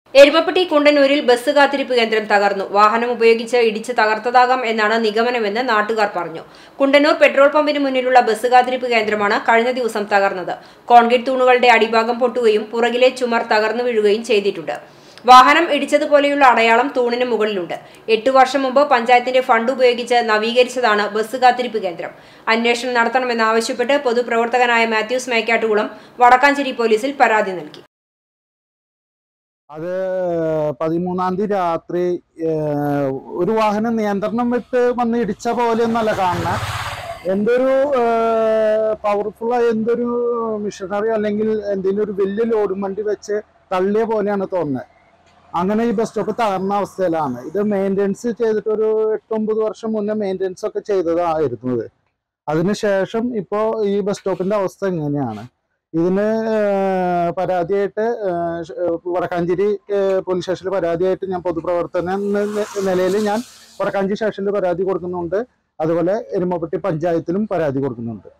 Erumapetty കുണ്ടന്നൂരിൽ bus കാത്തിരിപ്പ് കേന്ദ്രം തകർന്നു വാഹനം ഉപയോഗിച്ച് ഇടിച്ച് തകർത്തതാകാം എന്നാണ് നിഗമനമെന്ന് നാട്ടുകാർ പറഞ്ഞു കുണ്ടന്നൂർ പെട്രോൾ പമ്പിന് മുന്നിലുള്ള ബസ് കാത്തിരിപ്പ് കേന്ദ്രമാണ് കഴിഞ്ഞ ദിവസം തകർന്നത് കോൺക്രീറ്റ് തൂണുകളുടെ അടിഭാഗം പൊട്ടുകയും പുറകിലെ ചുമർ തകർന്നു വീഴുകയും ചെയ്തിട്ടുണ്ട് വാഹനം ഇടിച്ചതുപോലെയുള്ള അടയാളം തൂണിന് മുകളിലുണ്ട് എട്ടു വർഷം മുമ്പ് പഞ്ചായത്തിന്റെ ഫണ്ട് ഉപയോഗിച്ച് നവീകരിച്ചതാണ് ബസ് കാത്തിരിപ്പ് കേന്ദ്രം അന്വേഷണം നടത്തണമെന്നാവശ്യപ്പെട്ട് പൊതുപ്രവർത്തകനായ മാത്യൂസ് മേക്കാട്ടുകുളം വടക്കാഞ്ചേരി പോലീസിൽ പരാതി നൽകി അത് പതിമൂന്നാം തീയതി രാത്രി ഏഹ്, ഒരു വാഹനം നിയന്ത്രണം വിട്ട് വന്ന് ഇടിച്ച പോലെയൊന്നല്ല കാണുന്നത് എന്തൊരു പവർഫുൾ ആയ എന്തൊരു മിഷനറി അല്ലെങ്കിൽ എന്തെങ്കിലും ഒരു വലിയ ലോഡും വണ്ടി വെച്ച് തള്ളിയ പോലെയാണ് തോന്നുന്നത് അങ്ങനെ ഈ ബസ് സ്റ്റോപ്പ് തകർന്ന അവസ്ഥയിലാണ് ഇത് മെയിൻ്റെനൻസ് ചെയ്തിട്ട് ഒരു എട്ടൊമ്പത് വർഷം മുന്നേ മെയിൻ്റെനൻസ് ഒക്കെ ചെയ്തതായിരുന്നു ഇത് അതിനുശേഷം ഇപ്പോൾ ഈ ബസ് സ്റ്റോപ്പിന്റെ അവസ്ഥ ഇങ്ങനെയാണ് ഇതിന് ഏഹ്, പരാതിയായിട്ട് ഏഹ്, ഷ- ഏഹ്, വടക്കാഞ്ചേരി ഏഹ്, പോലീസ് സ്റ്റേഷനിൽ പരാതിയായിട്ട് ഞാൻ പൊതുപ്രവർത്തന നിലയിൽ ഞാൻ വടക്കാഞ്ചേരി സ്റ്റേഷനിൽ പരാതി കൊടുക്കുന്നുണ്ട് അതുപോലെ എരുമപ്പെട്ടി പഞ്ചായത്തിലും പരാതി കൊടുക്കുന്നുണ്ട്